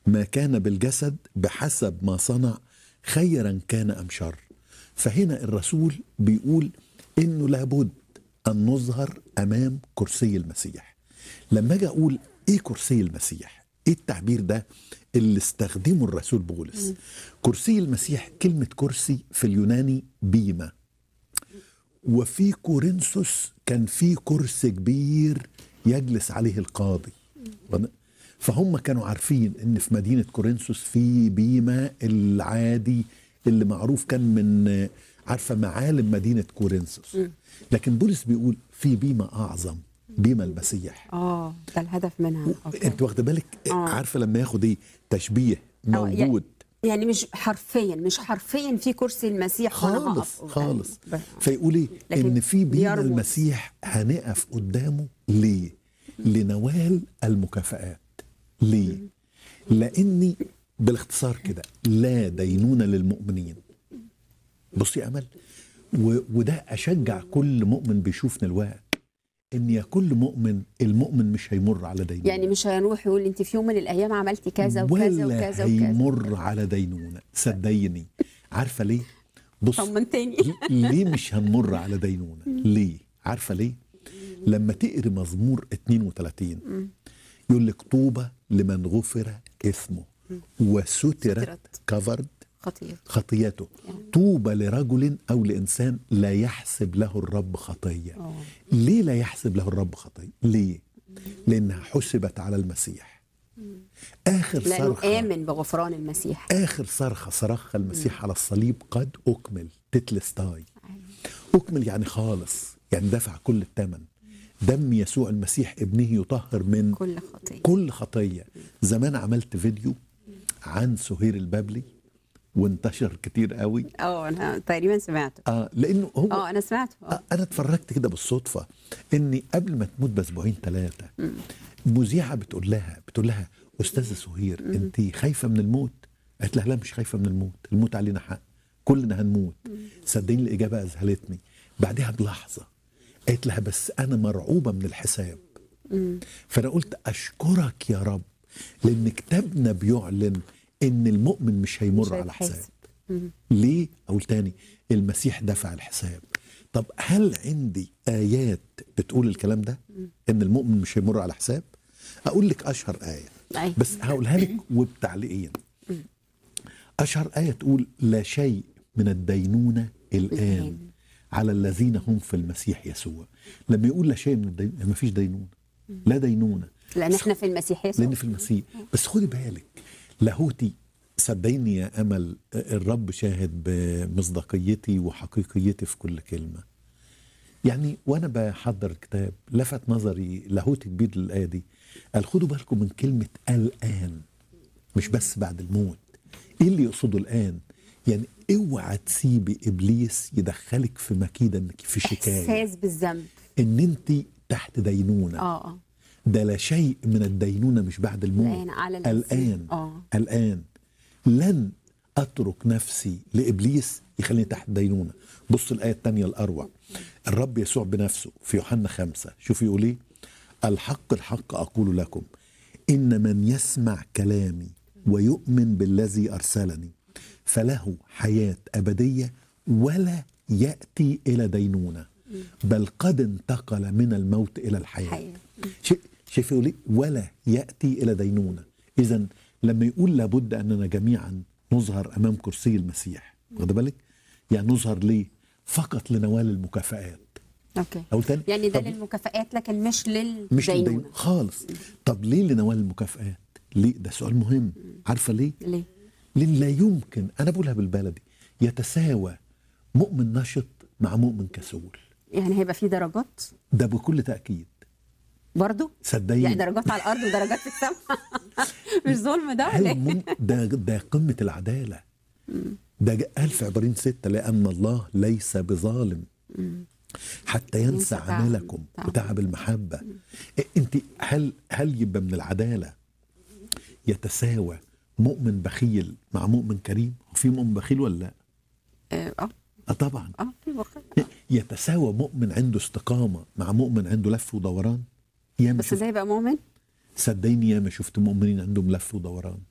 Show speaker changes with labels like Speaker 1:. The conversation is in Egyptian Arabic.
Speaker 1: ما كان بالجسد بحسب ما صنع خيرا كان ام شر فهنا الرسول بيقول انه لابد ان نظهر امام كرسي المسيح لما اجي اقول ايه كرسي المسيح ايه التعبير ده اللي استخدمه الرسول بولس كرسي المسيح كلمه كرسي في اليوناني بيمه وفي كورنثوس كان في كرسي كبير يجلس عليه القاضي فهم كانوا عارفين ان في مدينه كورنثوس في بيما العادي اللي معروف كان من عارفه معالم مدينه كورنثوس لكن بولس بيقول في بيما اعظم بيما المسيح
Speaker 2: اه ده الهدف منها أوكي.
Speaker 1: انت واخده بالك
Speaker 2: آه.
Speaker 1: عارفه لما ياخد ايه تشبيه
Speaker 2: أو يعني-
Speaker 1: موجود
Speaker 2: يعني مش حرفيا مش حرفيا في كرسي المسيح وأنا
Speaker 1: خالص
Speaker 2: هقف
Speaker 1: خالص
Speaker 2: ب-
Speaker 1: فيقول ايه
Speaker 2: لكن
Speaker 1: ان في بينا
Speaker 2: بيرمز.
Speaker 1: المسيح هنقف قدامه ليه لنوال المكافآت ليه لاني بالاختصار كده لا دينونة للمؤمنين بصي يا امل و- وده اشجع كل مؤمن بيشوفنا الوقت ان يا كل مؤمن المؤمن مش هيمر على دينونة
Speaker 2: يعني مش هنروح يقول انت في يوم من الايام عملتي كذا وكذا
Speaker 1: ولا
Speaker 2: وكذا وكذا
Speaker 1: هيمر على دينونة صدقيني عارفه ليه بص
Speaker 2: طمنتني
Speaker 1: ليه مش هنمر على دينونة ليه عارفة ليه لما تقري مزمور 32 يقول لك طوبى لمن غفر اسمه وسترت
Speaker 2: سترت.
Speaker 1: كفرد
Speaker 2: خطير
Speaker 1: خطيته طوبى لرجل او لانسان لا يحسب له الرب خطيه
Speaker 2: اه
Speaker 1: ليه لا يحسب له الرب خطيه ليه لانها حسبت على المسيح اخر
Speaker 2: لانه
Speaker 1: صرخه
Speaker 2: امن بغفران المسيح
Speaker 1: اخر صرخه صرخها المسيح على الصليب قد اكمل تتلستاي اكمل يعني خالص يعني دفع كل الثمن دم يسوع المسيح ابنه يطهر من
Speaker 2: كل خطيه
Speaker 1: كل خطيه زمان عملت فيديو عن سهير البابلي وانتشر كتير قوي
Speaker 2: اه انا تقريبا سمعته
Speaker 1: اه لانه هو
Speaker 2: اه انا سمعته
Speaker 1: آه
Speaker 2: اه
Speaker 1: انا اتفرجت كده بالصدفه اني قبل ما تموت باسبوعين ثلاثه مذيعه بتقول لها بتقول لها استاذه سهير انت خايفه من الموت قالت لها لا مش خايفه من الموت الموت علينا حق كلنا هنموت صدقيني الاجابه اذهلتني بعدها بلحظه قالت لها بس انا مرعوبه من الحساب فانا قلت اشكرك يا رب لان كتابنا بيعلن ان المؤمن مش هيمر
Speaker 2: مش
Speaker 1: على حساب
Speaker 2: هيتحاسب. مم.
Speaker 1: ليه اقول تاني المسيح دفع الحساب طب هل عندي ايات بتقول الكلام ده ان المؤمن مش هيمر على حساب اقول لك اشهر ايه
Speaker 2: أيوة.
Speaker 1: بس هقولها لك وبتعليقين اشهر ايه تقول لا شيء من الدينونه الان
Speaker 2: الآن.
Speaker 1: على الذين هم في المسيح يسوع لما يقول لا شيء من الدينونه ما فيش دينونه لا دينونه
Speaker 2: لان احنا في المسيح يسوع
Speaker 1: لان في المسيح بس خدي بالك لاهوتي صدقيني يا امل الرب شاهد بمصداقيتي وحقيقيتي في كل كلمه يعني وانا بحضر الكتاب لفت نظري لاهوتي كبير للايه دي قال خدوا بالكم من كلمه الان مش بس بعد الموت ايه اللي يقصده الان يعني اوعى تسيبي ابليس يدخلك في مكيده انك في شكايه
Speaker 2: احساس بالذنب
Speaker 1: ان انت تحت دينونه
Speaker 2: اه اه
Speaker 1: ده لا شيء من الدينونة مش بعد الموت
Speaker 2: الآن على الذين-
Speaker 1: الآن
Speaker 2: آه.
Speaker 1: الآن لن أترك نفسي لإبليس يخليني تحت دينونة بص الآية الثانية الأروع الرب يسوع بنفسه في يوحنا خمسة شوف يقول إيه الحق الحق أقول لكم إن من يسمع كلامي ويؤمن بالذي أرسلني فله حياة أبدية ولا يأتي إلى دينونة بل قد انتقل من الموت إلى الحياة
Speaker 2: حقيقة.
Speaker 1: شيء شايف يقول إيه؟ ولا ياتي الى دينونه اذا لما يقول لابد اننا جميعا نظهر امام كرسي المسيح واخد بالك يعني نظهر ليه فقط لنوال المكافآت
Speaker 2: اوكي
Speaker 1: او تاني
Speaker 2: يعني ده
Speaker 1: طب
Speaker 2: للمكافآت لكن مش
Speaker 1: مش
Speaker 2: للدينونة
Speaker 1: للدين خالص طب ليه لنوال المكافآت ليه ده سؤال مهم عارفه ليه
Speaker 2: ليه؟
Speaker 1: لان لا يمكن انا بقولها بالبلدي يتساوى مؤمن نشط مع مؤمن كسول
Speaker 2: يعني هيبقى في درجات
Speaker 1: ده بكل تاكيد
Speaker 2: برضو
Speaker 1: صدقيني
Speaker 2: يعني درجات على الارض ودرجات في السماء مش ظلم ده ولا
Speaker 1: هل
Speaker 2: إيه؟
Speaker 1: مم ده ده قمة العدالة ده جاء قال في عبرين ستة لأن الله ليس بظالم حتى ينسى
Speaker 2: ينسى تعب-
Speaker 1: عملكم
Speaker 2: تعب.
Speaker 1: وتعب المحبة إيه انت هل هل يبقى من العدالة يتساوى مؤمن بخيل مع مؤمن كريم وفي مؤمن بخيل ولا لا؟
Speaker 2: اه اه
Speaker 1: اه طبعا
Speaker 2: اه في بخير
Speaker 1: يتساوى مؤمن عنده استقامة مع مؤمن عنده لف ودوران يا
Speaker 2: بس ده يبقى مؤمن
Speaker 1: صدقيني ياما شفت مؤمنين عندهم لف ودوران